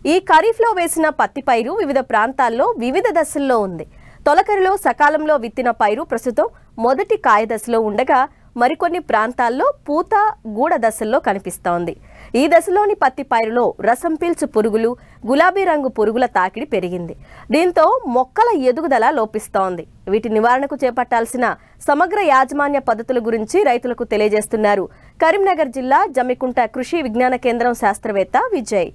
ఈ ఖరీఫ్లో వేసిన పత్తి పైరు వివిధ ప్రాంతాల్లో వివిధ దశల్లో ఉంది తొలకరిలో సకాలంలో విత్తిన పైరు ప్రస్తుతం మొదటి కాయ దశలో ఉండగా మరికొన్ని ప్రాంతాల్లో పూత గూడ దశల్లో కనిపిస్తోంది ఈ దశలోని పత్తి పైరులో రసం పీల్చు పురుగులు గులాబీ రంగు పురుగుల తాకిడి పెరిగింది దీంతో మొక్కల ఎదుగుదల లోపిస్తోంది వీటి నివారణకు చేపట్టాల్సిన సమగ్ర యాజమాన్య పద్ధతుల గురించి రైతులకు తెలియజేస్తున్నారు కరీంనగర్ జిల్లా జమ్మికుంట కృషి విజ్ఞాన కేంద్రం శాస్త్రవేత్త విజయ్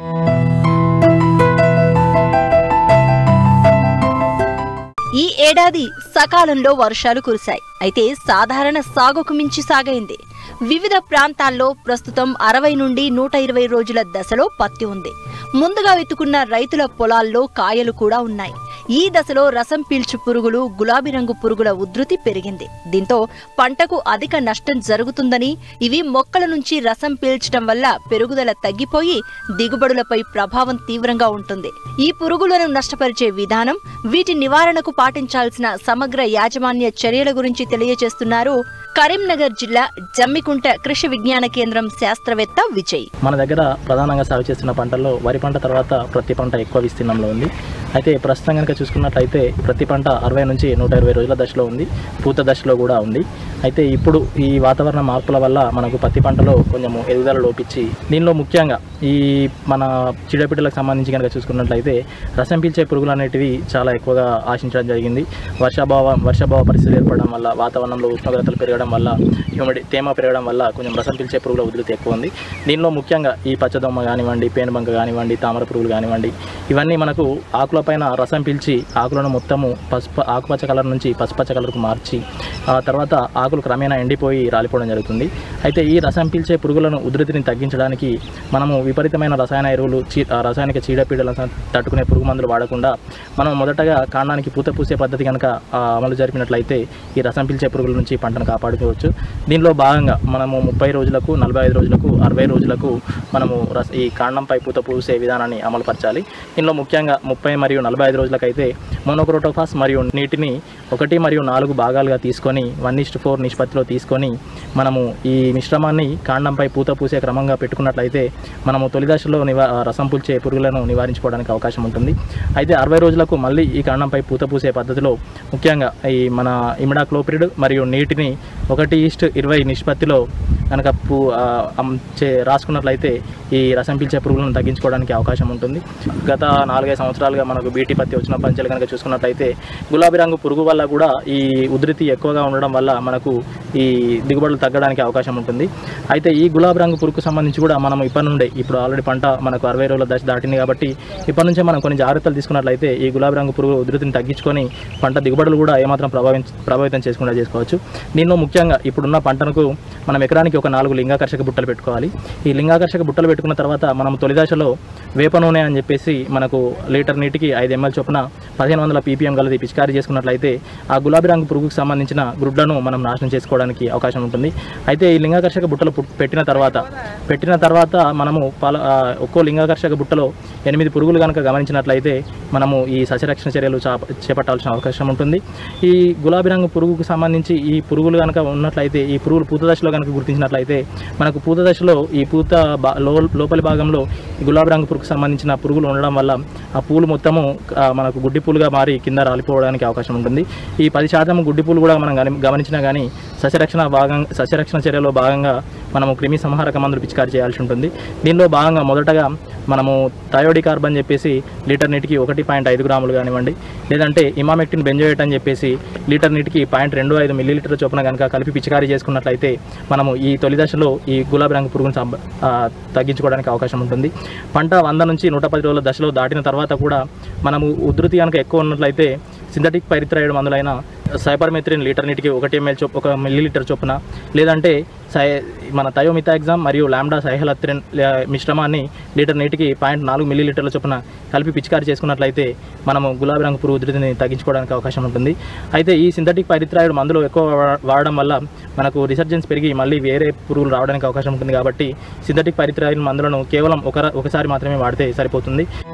ఈ ఏడాది సకాలంలో వర్షాలు కురిశాయి అయితే సాధారణ సాగుకు మించి సాగైంది వివిధ ప్రాంతాల్లో ప్రస్తుతం అరవై నుండి నూట ఇరవై రోజుల దశలో పత్తి ఉంది ముందుగా వెతుకున్న రైతుల పొలాల్లో కాయలు కూడా ఉన్నాయి ఈ దశలో రసం పీల్చు పురుగులు గులాబీ రంగు పురుగుల ఉధృతి పెరిగింది దీంతో పంటకు అధిక నష్టం జరుగుతుందని ఇవి మొక్కల నుంచి రసం పీల్చడం వల్ల పెరుగుదల తగ్గిపోయి దిగుబడులపై ప్రభావం తీవ్రంగా ఉంటుంది ఈ పురుగులను నష్టపరిచే విధానం వీటి నివారణకు పాటించాల్సిన సమగ్ర యాజమాన్య చర్యల గురించి తెలియజేస్తున్నారు కరీంనగర్ జిల్లా జమ్మికుంట కృషి విజ్ఞాన కేంద్రం శాస్త్రవేత్త విజయ్ మన దగ్గర ప్రధానంగా సాగు చేస్తున్న పంటల్లో వరి పంట తర్వాత ప్రతి పంట ఎక్కువ విస్తీర్ణంలో ఉంది అయితే ప్రస్తుతం కనుక చూసుకున్నట్లయితే ప్రతి పంట అరవై నుంచి నూట ఇరవై రోజుల దశలో ఉంది పూత దశలో కూడా ఉంది అయితే ఇప్పుడు ఈ వాతావరణ మార్పుల వల్ల మనకు పత్తి పంటలో కొంచెం ఎదుగుదల లోపించి దీనిలో ముఖ్యంగా ఈ మన చీడపీడలకు సంబంధించి కనుక చూసుకున్నట్లయితే రసం పీల్చే పురుగులు అనేటివి చాలా ఎక్కువగా ఆశించడం జరిగింది వర్షాభావం వర్షాభావ పరిస్థితులు ఏర్పడడం వల్ల వాతావరణంలో ఉష్ణోగ్రతలు పెరగడం వల్ల హ్యూమిడి తేమ పెరగడం వల్ల కొంచెం రసం పీల్చే పురుగుల ఉధృతి ఎక్కువ ఉంది దీనిలో ముఖ్యంగా ఈ పచ్చదొమ్మ కానివ్వండి పేనుబంక కానివ్వండి తామర పురుగులు కానివ్వండి ఇవన్నీ మనకు ఆకులపైన రసం పీల్చి ఆకులను మొత్తము పసుపు ఆకుపచ్చ కలర్ నుంచి పసుపచ్చ కలర్కు మార్చి ఆ తర్వాత ఆకులు క్రమేణా ఎండిపోయి రాలిపోవడం జరుగుతుంది అయితే ఈ రసం పీల్చే పురుగులను ఉధృతిని తగ్గించడానికి మనము విపరీతమైన రసాయన ఎరువులు చీ ఆ రసాయనిక చీడపీడలను తట్టుకునే పురుగు మందులు వాడకుండా మనం మొదటగా కాండానికి పూత పూసే పద్ధతి కనుక ఆ, అమలు జరిపినట్లయితే ఈ రసం పీల్చే పురుగుల నుంచి పంటను కాపాడుకోవచ్చు దీనిలో భాగంగా మనము ముప్పై రోజులకు నలభై ఐదు రోజులకు అరవై రోజులకు మనము రస ఈ కాండంపై పూత పూసే విధానాన్ని అమలుపరచాలి దీనిలో ముఖ్యంగా ముప్పై మరియు నలభై ఐదు రోజులకైతే మోనోక్రోటోఫాస్ మరియు నీటిని ఒకటి మరియు నాలుగు భాగాలుగా తీసుకొని వన్ ఇస్ట్ ఫోర్ నిష్పత్తిలో తీసుకొని మనము ఈ మిశ్రమాన్ని కాండంపై పూత పూసే క్రమంగా పెట్టుకున్నట్లయితే మనము తొలి దశలో నివా రసం పుల్చే పురుగులను నివారించుకోవడానికి అవకాశం ఉంటుంది అయితే అరవై రోజులకు మళ్ళీ ఈ కాండంపై పూత పూసే పద్ధతిలో ముఖ్యంగా ఈ మన ఇమిడాక్లోపిరిడ్ మరియు నీటిని ఒకటి ఈస్ట్ ఇరవై నిష్పత్తిలో కనుక పూ ఆ, అమ్- చే రాసుకున్నట్లయితే ఈ రసం పీల్చే పురుగులను తగ్గించుకోవడానికి అవకాశం ఉంటుంది గత నాలుగైదు సంవత్సరాలుగా మనకు బీటీ పత్తి వచ్చిన పంచలు కనుక చూసుకున్నట్లయితే గులాబీ రంగు పురుగు వల్ల కూడా ఈ ఉధృతి ఎక్కువగా ఉండడం వల్ల మనకు ఈ దిగుబడులు తగ్గడానికి అవకాశం ఉంటుంది అయితే ఈ గులాబీ రంగు పురుగుకు సంబంధించి కూడా మనం ఇప్పటి నుండే ఇప్పుడు ఆల్రెడీ పంట మనకు అరవై రోజుల దశ దాటింది కాబట్టి ఇప్పటి నుంచే మనం కొన్ని జాగ్రత్తలు తీసుకున్నట్లయితే ఈ గులాబీ రంగు పురుగు ఉధృతిని తగ్గించుకొని పంట దిగుబడులు కూడా ఏమాత్రం ప్రభావితం ప్రభావితం చేసుకుండా చేసుకోవచ్చు దీనిలో ముఖ్యంగా ఇప్పుడున్న పంటకు మనం ఎకరానికి ఒక నాలుగు లింగాకర్షక బుట్టలు పెట్టుకోవాలి ఈ లింగాకర్షక బుట్టలు పెట్టుకున్న తర్వాత మనం తొలి దశలో వేప నూనె అని చెప్పేసి మనకు లీటర్ నీటికి ఐదు ఎంఎల్ చొప్పున పదిహేను వందల పీపీఎం గలది పిచికారీ చేసుకున్నట్లయితే ఆ గులాబీ రంగు పురుగుకు సంబంధించిన గ్రుడ్లను మనం నాశనం చేసుకోవడానికి అవకాశం ఉంటుంది అయితే ఈ లింగాకర్షక బుట్టలు పుట్- పెట్టిన తర్వాత పెట్టిన తర్వాత మనము పల ఆ, ఒక్కో లింగాకర్షక బుట్టలో ఎనిమిది పురుగులు కనుక గమనించినట్లయితే మనము ఈ సస్యరక్షణ చర్యలు చాప చేపట్టాల్సిన అవకాశం ఉంటుంది ఈ గులాబీ రంగు పురుగుకు సంబంధించి ఈ పురుగులు కనుక ఉన్నట్లయితే ఈ పురుగులు పూత దశలో కనుక గుర్తించినట్లయితే మనకు పూత దశలో ఈ పూత బా- లో- లోపలి భాగంలో ఈ గులాబీ రంగు పురుగుకు సంబంధించిన పురుగులు ఉండడం వల్ల ఆ పూలు మొత్తము ఆ, మనకు గుడ్డి పూలుగా మారి కింద రాలిపోవడానికి అవకాశం ఉంటుంది ఈ పది శాతం గుడ్డి పూలు కూడా మనం గని- గమనించినా కానీ సస్యరక్షణ భాగం సస్యరక్షణ చర్యలో భాగంగా మనము క్రిమి సంహారక మందులు పిచికారి చేయాల్సి ఉంటుంది దీనిలో భాగంగా మొదటగా మనము థయోడి కార్బన్ చెప్పేసి లీటర్ నీటికి ఒకటి పాయింట్ ఐదు గ్రాములు కానివ్వండి లేదంటే ఇమామెక్టిన్ బెంజోయేట్ అని చెప్పేసి లీటర్ నీటికి పాయింట్ రెండు ఐదు మిల్లీలీటర్ చొప్పున కనుక కలిపి పిచికారీ చేసుకున్నట్లయితే మనము ఈ తొలి దశలో ఈ గులాబీ రంగు పురుగును సంబ- ఆ, తగ్గించుకోవడానికి అవకాశం ఉంటుంది పంట వంద నుంచి నూట పది రోజుల దశలో దాటిన తర్వాత కూడా మనము ఉధృతి కనుక ఎక్కువ ఉన్నట్లయితే సింథటిక్ పైరిత్రాయిడ్ మందులైన సైపర్మెథ్రిన్ లీటర్ నీటికి ఒకటి ఎంఎల్ చొప్ ఒక మిల్లీలీటర్ చొప్పున లేదంటే సై మన థయోమిథాగ్జామ్ మరియు లాంబ్డా సైహలత్రిన్ మిశ్రమాన్ని లీటర్ నీటికి పాయింట్ నాలుగు మిల్లీలీటర్ల చొప్పున కలిపి పిచికారి చేసుకున్నట్లయితే మనము గులాబీ రంగు పురుగు ఉధృతిని తగ్గించుకోవడానికి అవకాశం ఉంటుంది అయితే ఈ సింథటిక్ పైరిత్రాయిడ్ మందులు ఎక్కువ వా- వాడడం వల్ల మనకు రిసర్జెన్స్ పెరిగి మళ్ళీ వేరే పురుగులు రావడానికి అవకాశం ఉంటుంది కాబట్టి సింథటిక్ పైరిత్రాయిడ్ మందులను కేవలం ఒక ఒకసారి మాత్రమే వాడితే సరిపోతుంది